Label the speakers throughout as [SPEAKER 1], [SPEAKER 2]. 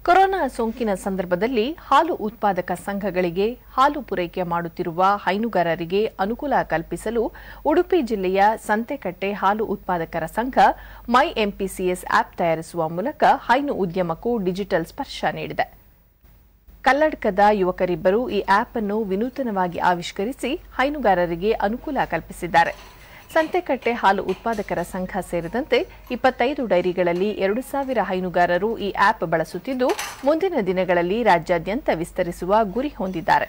[SPEAKER 1] Corona ಸೋಂಕಿನ ಸಂದರ್ಭದಲ್ಲಿ ಹಾಲು ಉತ್ಪಾದಕ ಸಂಘಗಳಿಗೆ ಹಾಲು ಪೂರೈಕೆ ಮಾಡುತ್ತಿರುವ ಹೈನುಗಾರರಿಗೆ ಅನುಕೂಲ ಕಲ್ಪಿಸಲು ಉಡುಪಿ ಜಿಲ್ಲೆಯ ಸಂತೆಕಟ್ಟೆ ಹಾಲು ಉತ್ಪಾದಕರ ಸಂಘ ಮೈ ಎಂಪಿಸಿಎಸ್ ಆಪ್ ತಯಾರಿಸುವ ಮೂಲಕ ಹೈನು ಉದ್ಯಮಕ್ಕೂ ಡಿಜಿಟಲ್ ಸ್ಪರ್ಶ ನೀಡಿದೆ ಕಲ್ಲಡ್ಕದ ಯುವಕರಿಬ್ಬರು ಈ ಆಪ್ ಅನ್ನು ವಿನೂತನವಾಗಿ ಆವಿಷ್ಕರಿಸಿ ಹೈನುಗಾರರಿಗೆ ಅನುಕೂಲ ಕಲ್ಪಿಸಿದ್ದಾರೆ ಸಂತೆಕಟ್ಟೆ ಹಾಲು ಉತ್ಪಾದಕರ ಸಂಘ ಸೇರಿದಂತೆ ಇಪ್ಪತ್ತೈದು ಡೈರಿಗಳಲ್ಲಿ ಎರಡು ಸಾವಿರ ಹೈನುಗಾರರು ಈ ಆಪ್ ಬಳಸುತ್ತಿದ್ದು ಮುಂದಿನ ದಿನಗಳಲ್ಲಿ ರಾಜ್ಯಾದ್ಯಂತ ವಿಸ್ತರಿಸುವ ಗುರಿ ಹೊಂದಿದ್ದಾರೆ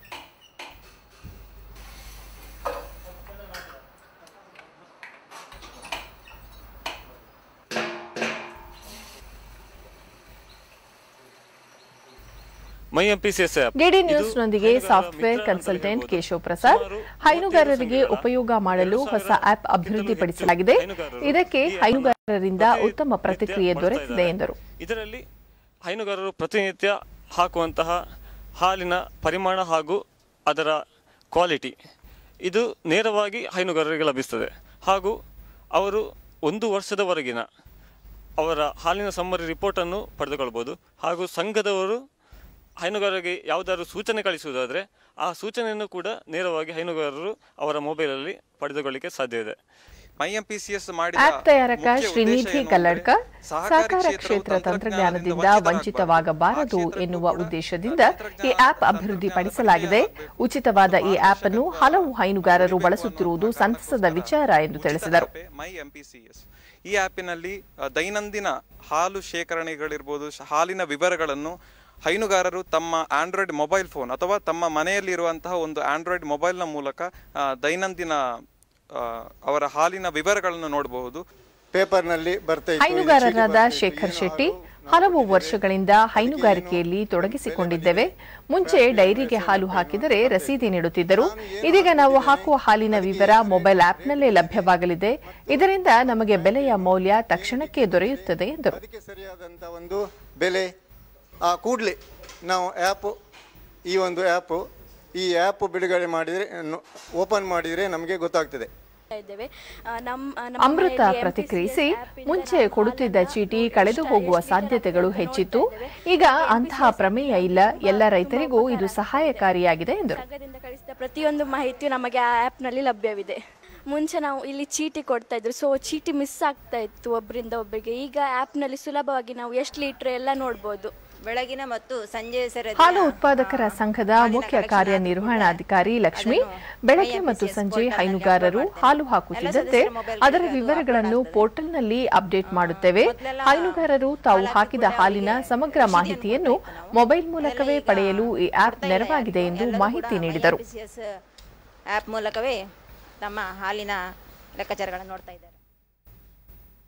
[SPEAKER 2] ಮೈ ಎಂಪಿಸಿಎಸ್ ಆಪ್
[SPEAKER 1] ಡಿಡಿ ನ್ಯೂಸ್ನೊಂದಿಗೆ ಸಾಫ್ಟ್ವೇರ್ ಕನ್ಸಲ್ಟೆಂಟ್ ಕೇಶವ್ ಪ್ರಸಾದ್ ಹೈನುಗಾರರಿಗೆ ಉಪಯೋಗ ಮಾಡಲು ಹೊಸ ಆಪ್ ಅಭಿವೃದ್ಧಿಪಡಿಸಲಾಗಿದೆ ಇದಕ್ಕೆ ಹೈನುಗಾರರಿಂದ ಉತ್ತಮ ಪ್ರತಿಕ್ರಿಯೆ ದೊರೆತಿದೆ ಎಂದರು
[SPEAKER 2] ಇದರಲ್ಲಿ ಹೈನುಗಾರರು ಪ್ರತಿನಿತ್ಯ ಹಾಕುವಂತಹ ಹಾಲಿನ ಪರಿಮಾಣ ಹಾಗೂ ಅದರ ಕ್ವಾಲಿಟಿ ಇದು ನೇರವಾಗಿ ಹೈನುಗಾರರಿಗೆ ಲಭಿಸ್ತದೆ ಹಾಗೂ ಅವರು ಒಂದು ವರ್ಷದವರೆಗಿನ ಅವರ ಹಾಲಿನ ಸಮ್ಮರಿ ರಿಪೋರ್ಟನ್ನು ಪಡೆದುಕೊಳ್ಬೋದು ಹಾಗೂ ಸಂಘದವರು ಹೈನುಗಾರರಿಗೆ ಯಾವುದಾದ್ರೂ ಸೂಚನೆ ಕಳಿಸುವುದಾದರೆ ಆ ಸೂಚನೆಯನ್ನು ಕೂಡ ನೇರವಾಗಿ ಹೈನುಗಾರರು ಅವರ ಮೊಬೈಲಲ್ಲಿ ಪಡೆದುಕೊಳ್ಳಿಕ್ಕೆ ಸಾಧ್ಯ ಇದೆ
[SPEAKER 3] ಮೈ ಎಂಪಿಸಿಎಸ್ ಮಾಡಿದ
[SPEAKER 1] ಆಪ್ ತಯಾರಕ
[SPEAKER 3] ಮುಖ್ಯ
[SPEAKER 1] ಶ್ರೀನಿಧಿ
[SPEAKER 3] ಉದ್ದೇಶ ಏನು
[SPEAKER 1] ಕಲ್ಲಡ್ಕ
[SPEAKER 3] ಅಂದ್ರೆ
[SPEAKER 1] ಸಹಕಾರ
[SPEAKER 3] ಸಹಕಾರಿ
[SPEAKER 1] ಕ್ಷೇತ್ರ ತಂತ್ರಜ್ಞಾನದಿಂದ
[SPEAKER 3] ತಂತ್ರಜ್ಞಾನದಿಂದ
[SPEAKER 1] ವಂಚಿತವಾಗಬಾರದು
[SPEAKER 3] ಆ ಕ್ಷೇತ್ರಕ್ಕೂ
[SPEAKER 1] ಎನ್ನುವ
[SPEAKER 3] ಕೂಡ
[SPEAKER 1] ಉದ್ದೇಶದಿಂದ ಈ
[SPEAKER 3] ತಂತ್ರಜ್ಞಾನ
[SPEAKER 1] ಆಪ್ ಅಭಿವೃದ್ಧಿಪಡಿಸಲಾಗಿದೆ ಉಚಿತವಾದ ಈ ಆಪ್ ಅನ್ನು ಹಲವು ಹೈನುಗಾರರು ಬಳಸುತ್ತಿರುವುದು ಸಂತಸದ ವಿಚಾರ ಎಂದು ತಿಳಿಸಿದರು
[SPEAKER 3] ಮೈ ಎಂಪಿಸಿಎಸ್ ಈ ಆ್ಯಪಿನಲ್ಲಿ ಅ, ದೈನಂದಿನ ಹಾಲು ಶೇಖರಣೆಗಳಿರ್ಬೋದು ಶ- ಹಾಲಿನ ವಿವರಗಳನ್ನು ಹೈನುಗಾರರು ತಮ್ಮ ಆಂಡ್ರಾಯ್ಡ್ ಮೊಬೈಲ್ ಫೋನ್ ಅಥವಾ ತಮ್ಮ ಮನೆಯಲ್ಲಿರುವಂತಹ ಒಂದು ಆಂಡ್ರಾಯ್ಡ್ ಮೊಬೈಲ್ನ ಮೂಲಕ ಆ, ದೈನಂದಿನ ಆ, ಅವರ ಹಾಲಿನ ವಿವರಗಳನ್ನು ನೋಡಬಹುದು
[SPEAKER 4] ಪೇಪರ್ನಲ್ಲಿ ಬರ್ತಾ ಇತ್ತು, ಇದು
[SPEAKER 1] ಹೈನುಗಾರರಾದ
[SPEAKER 4] ಚೀಟಿ ಬರ್ತಾ ಇತ್ತು,
[SPEAKER 1] ಶೇಖರ್
[SPEAKER 4] ಏನು
[SPEAKER 1] ಶೆಟ್ಟಿ
[SPEAKER 4] ಹಾಲು
[SPEAKER 1] ಹಲವು ವರ್ಷಗಳಿಂದ ಹೈನುಗಾರಿಕೆಯಲ್ಲಿ ತೊಡಗಿಸಿಕೊಂಡಿದ್ದೇವೆ ಮುಂಚೆ ಡೈರಿಗೆ ಹಾಲು ಹಾಕಿದರೆ ರಸೀದಿ ನೀಡುತ್ತಿದ್ದರು ಇದೀಗ ನಾವು ಹಾಕುವ ಹಾಲಿನ ವಿವರ ಮೊಬೈಲ್ ಆಪ್ನಲ್ಲೇ ಲಭ್ಯವಾಗಲಿದೆ ಇದರಿಂದ ನಮಗೆ ಬೆಲೆಯ ಮೌಲ್ಯ ತಕ್ಷಣಕ್ಕೆ ದೊರೆಯುತ್ತದೆ ಎಂದರು
[SPEAKER 4] ಅದಕ್ಕೆ ಸರಿಯಾದಂಥ ಒಂದು ಬೆಲೆ ಆ ಕೂಡಲೇ ನಾವು ಆ್ಯಪ್ ಈ ಒಂದು ಆ್ಯಪ್ ಈ ಆ್ಯಪ್ ಬಿಡುಗಡೆ ಮಾಡಿದರೆ ಓಪನ್ ಮಾಡಿದರೆ ನಮಗೆ ಗೊತ್ತಾಗ್ತದೆ
[SPEAKER 5] ಇದ್ದೇವೆ ಆ, ನಮ್ಮ ನಮ್ಮ
[SPEAKER 1] ಅಮೃತ
[SPEAKER 5] ಮನೆಯಲ್ಲಿ
[SPEAKER 1] ಪ್ರತಿಕ್ರಿಯಿಸಿ
[SPEAKER 5] MPCS app ಇಂದ
[SPEAKER 1] ಮುಂಚೆ
[SPEAKER 5] ನಾವು
[SPEAKER 1] ಕೊಡುತ್ತಿದ್ದ
[SPEAKER 5] ಹಾಲನ್ನ
[SPEAKER 1] ಚೀಟಿ
[SPEAKER 5] ಎಷ್ಟು
[SPEAKER 1] ಕಳೆದು ಹೋಗುವ
[SPEAKER 5] ಎಷ್ಟು
[SPEAKER 1] ಸಾಧ್ಯತೆಗಳು
[SPEAKER 5] ನೋಡ್ತಾ
[SPEAKER 1] ಹೆಚ್ಚಿತ್ತು
[SPEAKER 5] ಇದ್ದೇವೆ.
[SPEAKER 1] ಈಗ ಅಂತಹ ಪ್ರಮೇಯ ಇಲ್ಲ ಎಲ್ಲ ರೈತರಿಗೂ ಇದು ಸಹಾಯಕಾರಿಯಾಗಿದೆ ಎಂದರು
[SPEAKER 5] ಸಂಘದಿಂದ ಕಳಿಸಿದ ಪ್ರತಿಯೊಂದು ಮಾಹಿತಿಯು ನಮಗೆ ಆ ಆ್ಯಪ್ನಲ್ಲಿ ಲಭ್ಯವಿದೆ ಮುಂಚೆ ನಾವು ಇಲ್ಲಿ ಚೀಟಿ ಕೊಡ್ತಾ ಇದ್ರು ಸೊ ಚೀಟಿ ಮಿಸ್ ಆಗ್ತಾ ಇತ್ತು ಒಬ್ಬರಿಂದ ಒಬ್ಬರಿಗೆ ಈಗ ಆ್ಯಪ್ನಲ್ಲಿ ಸುಲಭವಾಗಿ ನಾವು ಎಷ್ಟು ಲೀಟ್ರ್ ಎಲ್ಲ ನೋಡ್ಬೋದು
[SPEAKER 6] ಬೆಳಗಿನ ಮತ್ತು ಸಂಜೆ ಸರದಿಯ,
[SPEAKER 1] ಹಾಲು ಉತ್ಪಾದಕರ
[SPEAKER 6] ಆ,
[SPEAKER 1] ಸಂಘದ
[SPEAKER 6] ಹಾಲಿನ
[SPEAKER 1] ಮುಖ್ಯ
[SPEAKER 6] collection
[SPEAKER 1] ಕಾರ್ಯನಿರ್ವಹಣಾಧಿಕಾರಿ ಲಕ್ಷ್ಮಿ
[SPEAKER 6] ಅದನ್ನು
[SPEAKER 1] ಬೆಳಗ್ಗೆ
[SPEAKER 6] IMPCS
[SPEAKER 1] ಮತ್ತು ಸಂಜೆ
[SPEAKER 6] portal ನಲ್ಲಿ
[SPEAKER 1] ಹೈನುಗಾರರು
[SPEAKER 6] upload
[SPEAKER 1] ಹಾಲು
[SPEAKER 6] ಮಾಡ್ತೇವೆ.
[SPEAKER 1] ಹಾಕುತ್ತಿದ್ದಂತೆ
[SPEAKER 6] ಎಲ್ಲ ಸದಸ್ಯರ mobile
[SPEAKER 1] ಅದರ
[SPEAKER 6] ಗಳಿಗೆ ಅದು
[SPEAKER 1] ವಿವರಗಳನ್ನು
[SPEAKER 6] upload ಆಗ್ತದೆ.
[SPEAKER 1] ಪೋರ್ಟಲ್ನಲ್ಲಿ ಅಪ್ಡೇಟ್ ಮಾಡುತ್ತೇವೆ
[SPEAKER 6] ಮೊದಲೆಲ್ಲ
[SPEAKER 1] ಹೈನುಗಾರರು ತಾವು
[SPEAKER 6] ಹಾಲು
[SPEAKER 1] ಹಾಕಿದ
[SPEAKER 6] ಕೂಡ
[SPEAKER 1] ಹಾಲಿನ
[SPEAKER 6] ಅವರಿಗೆ
[SPEAKER 1] ಸಮಗ್ರ
[SPEAKER 6] ಔಷಧಿಯನ್ನು
[SPEAKER 1] ಮಾಹಿತಿಯನ್ನು
[SPEAKER 6] ಕೊಡ್ತಾ ಇತ್ತು ನಾವು.
[SPEAKER 1] ಮೊಬೈಲ್ ಮೂಲಕವೇ
[SPEAKER 6] ಅದೆಲ್ಲ ಈಗ
[SPEAKER 1] ಪಡೆಯಲು ಈ ಆಪ್
[SPEAKER 6] ಕೊಡ್ತಾ ಇಲ್ಲ
[SPEAKER 1] ನೆರವಾಗಿದೆ
[SPEAKER 6] ಯಾರಿಗೂ.
[SPEAKER 1] ಎಂದು
[SPEAKER 6] ಎಲ್ಲರೂ
[SPEAKER 1] ಮಾಹಿತಿ
[SPEAKER 6] ಕೂಡ
[SPEAKER 1] ನೀಡಿದರು
[SPEAKER 6] IMPCS ಆ್ಯಪ್ ಮೂಲಕವೇ ತಮ್ಮ ಹಾಲಿನ ಲೆಕ್ಕಾಚಾರಗಳನ್ನು ನೋಡ್ತಾ ಇದ್ದಾರೆ